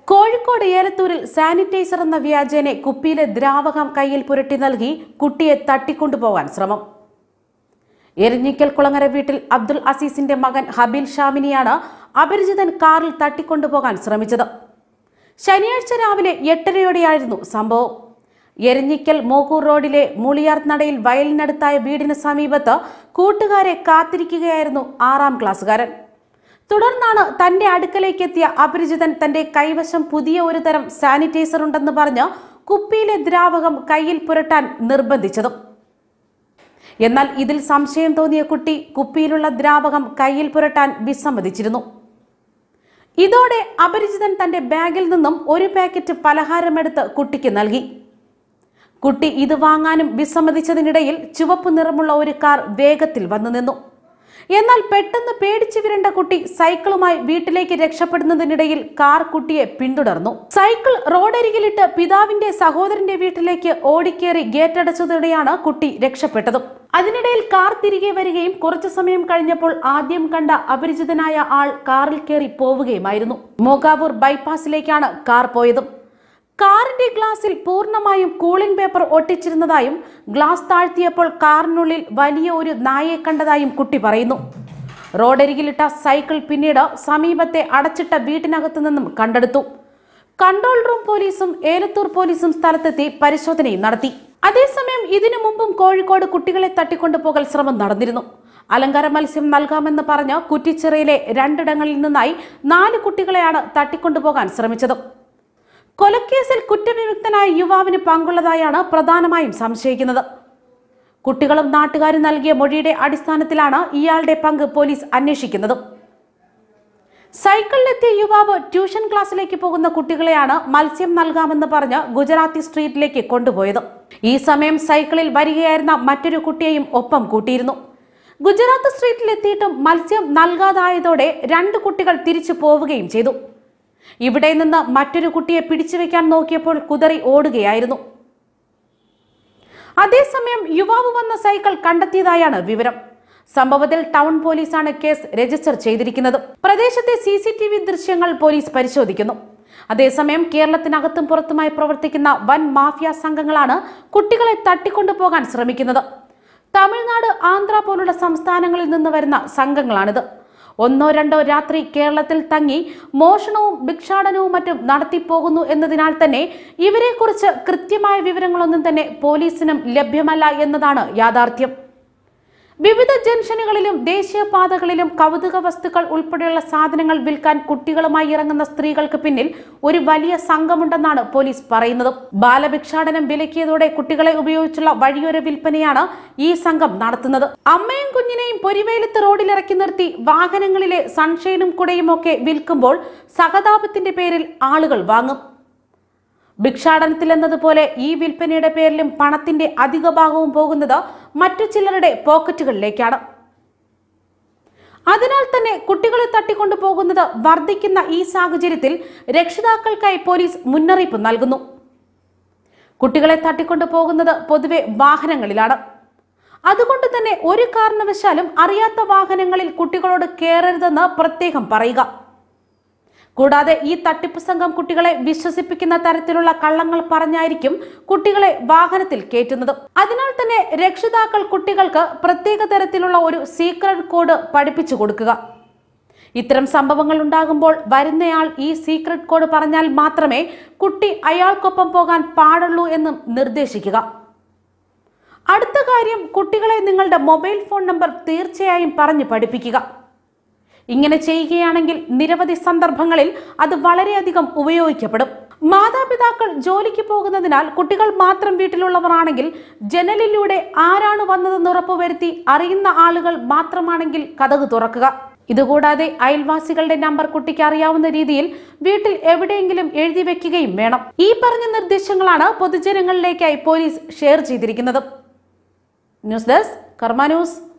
Kozhikode ഏലത്തൂരിൽ sanitiser എന്ന വ്യാജേനെ കുപ്പിയിലെ ദ്രാവകം കയ്യിൽ പുരട്ടി നൽകി കുട്ടിയെ തട്ടിക്കൊണ്ടുപോകാൻ ശ്രമം എരിഞ്ഞിക്കൽ കുളങ്ങര വീട്ടിൽ അബ്ദുൾ അസീസിന്റെ മകൻ ഹബീൽ ഷാമിനിയാണ് അപരിചിതൻ കാറിൽ തട്ടിക്കൊണ്ടുപോകാൻ ശ്രമിച്ചത് ശനിയാഴ്ച രാവിലെ എട്ടരയോടെയായിരുന്നു സംഭവം എരിഞ്ഞിക്കൽ മോക്കൂർ റോഡിലെ മുളിയാർ നടയിൽ വയലിനടുത്തായ വീടിന് സമീപത്ത് കൂട്ടുകാരെ കാത്തിരിക്കുകയായിരുന്നു ആറാം ക്ലാസ്സുകാരൻ തുടർന്നാണ് തന്റെ അടുക്കലേക്ക് എത്തിയ അപരിചിതൻ തന്റെ കൈവശം പുതിയ ഒരു തരം സാനിറ്റൈസർ ഉണ്ടെന്ന് പറഞ്ഞ് കുപ്പിയിലെ ദ്രാവകം കയ്യിൽ പുരട്ടാൻ നിർബന്ധിച്ചതും എന്നാൽ ഇതിൽ സംശയം തോന്നിയ കുട്ടി കുപ്പിയിലുള്ള ദ്രാവകം കയ്യിൽ പുരട്ടാൻ വിസമ്മതിച്ചിരുന്നു ഇതോടെ അപരിചിതൻ തന്റെ ബാഗിൽ നിന്നും ഒരു പാക്കറ്റ് പലഹാരമെടുത്ത് കുട്ടിക്ക് നൽകി കുട്ടി ഇത് വാങ്ങാനും വിസമ്മതിച്ചതിനിടയിൽ ചുവപ്പ് നിറമുള്ള ഒരു കാർ വേഗത്തിൽ വന്നു നിന്നു എന്നാൽ പെട്ടെന്ന് പേടിച്ചു വിരണ്ട കുട്ടി സൈക്കിളുമായി വീട്ടിലേക്ക് രക്ഷപ്പെടുന്നതിനിടയിൽ കാർ കുട്ടിയെ പിന്തുടർന്നു സൈക്കിൾ റോഡരികിലിട്ട് പിതാവിന്റെ സഹോദരന്റെ വീട്ടിലേക്ക് ഓടിക്കേറി ഗേറ്റടച്ചതോടെയാണ് കുട്ടി രക്ഷപ്പെട്ടതും അതിനിടയിൽ കാർ തിരികെ വരികയും കുറച്ചു സമയം കഴിഞ്ഞപ്പോൾ ആദ്യം കണ്ട അപരിചിതനായ ആൾ കാറിൽ കയറി പോവുകയുമായിരുന്നു മോഗാവൂർ ബൈപ്പാസിലേക്കാണ് കാർ പോയതും കാറിന്റെ ഗ്ലാസിൽ പൂർണ്ണമായും കൂളിംഗ് പേപ്പർ ഒട്ടിച്ചിരുന്നതായും ഗ്ലാസ് താഴ്ത്തിയപ്പോൾ കാറിനുള്ളിൽ വലിയ ഒരു നായയെ കണ്ടതായും കുട്ടി പറയുന്നു റോഡരികിലിട്ട സൈക്കിൾ പിന്നീട് സമീപത്തെ അടച്ചിട്ട വീട്ടിനകത്തു നിന്നും കണ്ടെടുത്തു കൺട്രോൾ റൂം പോലീസും ഏലത്തൂർ പോലീസും സ്ഥലത്തെത്തി പരിശോധനയും നടത്തി അതേസമയം ഇതിനു മുമ്പും കോഴിക്കോട് കുട്ടികളെ തട്ടിക്കൊണ്ടുപോകൽ ശ്രമം നടന്നിരുന്നു അലങ്കാര മത്സ്യം നൽകാമെന്ന് പറഞ്ഞ് കുറ്റിച്ചിറയിലെ രണ്ടിടങ്ങളിൽ നിന്നായി നാല് കുട്ടികളെയാണ് തട്ടിക്കൊണ്ടുപോകാൻ ശ്രമിച്ചത് കൊലക്കേസിൽ കുറ്റവിമുക്തനായ യുവാവിന് പങ്കുള്ളതായാണ് പ്രധാനമായും സംശയിക്കുന്നത് കുട്ടികളും നാട്ടുകാരും നൽകിയ മൊഴിയുടെ അടിസ്ഥാനത്തിലാണ് ഇയാളുടെ പങ്ക് പോലീസ് അന്വേഷിക്കുന്നത് സൈക്കിളിലെത്തിയ യുവാവ് ട്യൂഷൻ ക്ലാസ്സിലേക്ക് പോകുന്ന കുട്ടികളെയാണ് മത്സ്യം നൽകാമെന്ന് പറഞ്ഞ് ഗുജറാത്തി സ്ട്രീറ്റിലേക്ക് കൊണ്ടുപോയത് ഈ സമയം സൈക്കിളിൽ വരികയായിരുന്ന മറ്റൊരു കുട്ടിയെയും ഒപ്പം കൂട്ടിയിരുന്നു ഗുജറാത്ത് സ്ട്രീറ്റിൽ എത്തിയിട്ടും മത്സ്യം നൽകാതായതോടെ രണ്ട് കുട്ടികൾ തിരിച്ചു പോവുകയും ചെയ്തു ഇവിടെ നിന്ന് മറ്റൊരു കുട്ടിയെ പിടിച്ചു വെക്കാൻ നോക്കിയപ്പോൾ കുതറി ഓടുകയായിരുന്നു അതേസമയം യുവാവ് വന്ന സൈക്കിൾ കണ്ടെത്തിയതായാണ് വിവരം സംഭവത്തിൽ ടൗൺ പോലീസാണ് കേസ് രജിസ്റ്റർ ചെയ്തിരിക്കുന്നത് പ്രദേശത്തെ സി സി ടി വി ദൃശ്യങ്ങൾ പോലീസ് പരിശോധിക്കുന്നു അതേസമയം കേരളത്തിനകത്തും പുറത്തുമായി പ്രവർത്തിക്കുന്ന വൻ മാഫിയ സംഘങ്ങളാണ് കുട്ടികളെ തട്ടിക്കൊണ്ടുപോകാൻ ശ്രമിക്കുന്നത് തമിഴ്നാട് ആന്ധ്ര പോലുള്ള സംസ്ഥാനങ്ങളിൽ നിന്ന് വരുന്ന സംഘങ്ങളാണിത് ഒന്നോ രണ്ടോ രാത്രി കേരളത്തിൽ തങ്ങി മോഷണവും ഭിക്ഷാടനവും മറ്റും നടത്തിപ്പോകുന്നു എന്നതിനാൽ തന്നെ ഇവരെക്കുറിച്ച് കൃത്യമായ വിവരങ്ങളൊന്നും തന്നെ പോലീസിനും ലഭ്യമല്ല എന്നതാണ് യാഥാർത്ഥ്യം വിവിധ ജംഗ്ഷനുകളിലും ദേശീയപാതകളിലും കൗതുക വസ്തുക്കൾ ഉൾപ്പെടെയുള്ള സാധനങ്ങൾ വിൽക്കാൻ കുട്ടികളുമായി ഇറങ്ങുന്ന സ്ത്രീകൾക്ക് പിന്നിൽ ഒരു വലിയ സംഘമുണ്ടെന്നാണ് പോലീസ് പറയുന്നത് ബാലഭിക്ഷാടനം വിലക്കിയതോടെ കുട്ടികളെ ഉപയോഗിച്ചുള്ള വഴിയോര വിൽപ്പനയാണ് ഈ സംഘം നടത്തുന്നത് അമ്മയും കുഞ്ഞിനെയും പൊരിവെയിലത്ത് റോഡിലിറക്കി നിർത്തി വാഹനങ്ങളിലെ സൺഷൈനും കുടയും ഒക്കെ വിൽക്കുമ്പോൾ സഹതാപത്തിന്റെ പേരിൽ ആളുകൾ വാങ്ങും ഭിക്ഷാടനത്തിൽ എന്നതുപോലെ ഈ വിൽപ്പനയുടെ പേരിലും പണത്തിന്റെ അധിക ഭാഗവും പോകുന്നത് മറ്റു ചിലരുടെ പോക്കറ്റുകളിലേക്കാണ് അതിനാൽ തന്നെ കുട്ടികളെ തട്ടിക്കൊണ്ടു പോകുന്നത് വർദ്ധിക്കുന്ന ഈ സാഹചര്യത്തിൽ രക്ഷിതാക്കൾക്കായി പോലീസ് മുന്നറിയിപ്പ് നൽകുന്നു കുട്ടികളെ തട്ടിക്കൊണ്ടു പോകുന്നത് പൊതുവെ വാഹനങ്ങളിലാണ് അതുകൊണ്ട് തന്നെ ഒരു കാരണവശാലും അറിയാത്ത വാഹനങ്ങളിൽ കുട്ടികളോട് കയറരുതെന്ന് പ്രത്യേകം പറയുക കൂടാതെ ഈ തട്ടിപ്പ് സംഘം കുട്ടികളെ വിശ്വസിപ്പിക്കുന്ന തരത്തിലുള്ള കള്ളങ്ങൾ പറഞ്ഞായിരിക്കും കുട്ടികളെ വാഹനത്തിൽ കയറ്റുന്നത് അതിനാൽ തന്നെ രക്ഷിതാക്കൾ കുട്ടികൾക്ക് പ്രത്യേക തരത്തിലുള്ള ഒരു സീക്രട്ട് കോഡ് പഠിപ്പിച്ചു കൊടുക്കുക ഇത്തരം സംഭവങ്ങൾ ഉണ്ടാകുമ്പോൾ വരുന്നയാൾ ഈ സീക്രട്ട് കോഡ് പറഞ്ഞാൽ മാത്രമേ കുട്ടി അയാൾക്കൊപ്പം പോകാൻ പാടുള്ളൂ എന്നും നിർദ്ദേശിക്കുക അടുത്ത കാര്യം കുട്ടികളെ നിങ്ങളുടെ മൊബൈൽ ഫോൺ നമ്പർ തീർച്ചയായും പറഞ്ഞു പഠിപ്പിക്കുക ഇങ്ങനെ ചെയ്യുകയാണെങ്കിൽ നിരവധി സന്ദർഭങ്ങളിൽ അത് വളരെയധികം ഉപയോഗിക്കപ്പെടും മാതാപിതാക്കൾ ജോലിക്ക് പോകുന്നതിനാൽ കുട്ടികൾ മാത്രം വീട്ടിലുള്ളവർ ആണെങ്കിൽ ജനലിലൂടെ ആരാണ് വന്നതെന്ന് ഉറപ്പുവരുത്തി അറിയുന്ന ആളുകൾ മാത്രമാണെങ്കിൽ കഥക് തുറക്കുക ഇതുകൂടാതെ അയൽവാസികളുടെ നമ്പർ കുട്ടിക്ക് അറിയാവുന്ന രീതിയിൽ വീട്ടിൽ എവിടെയെങ്കിലും എഴുതി വെക്കുകയും വേണം ഈ പറഞ്ഞ നിർദ്ദേശങ്ങളാണ് പൊതുജനങ്ങളിലേക്കായി പോലീസ് ഷെയർ ചെയ്തിരിക്കുന്നത് ന്യൂസ് ഡെസ്ക് കർമ്മ ന്യൂസ്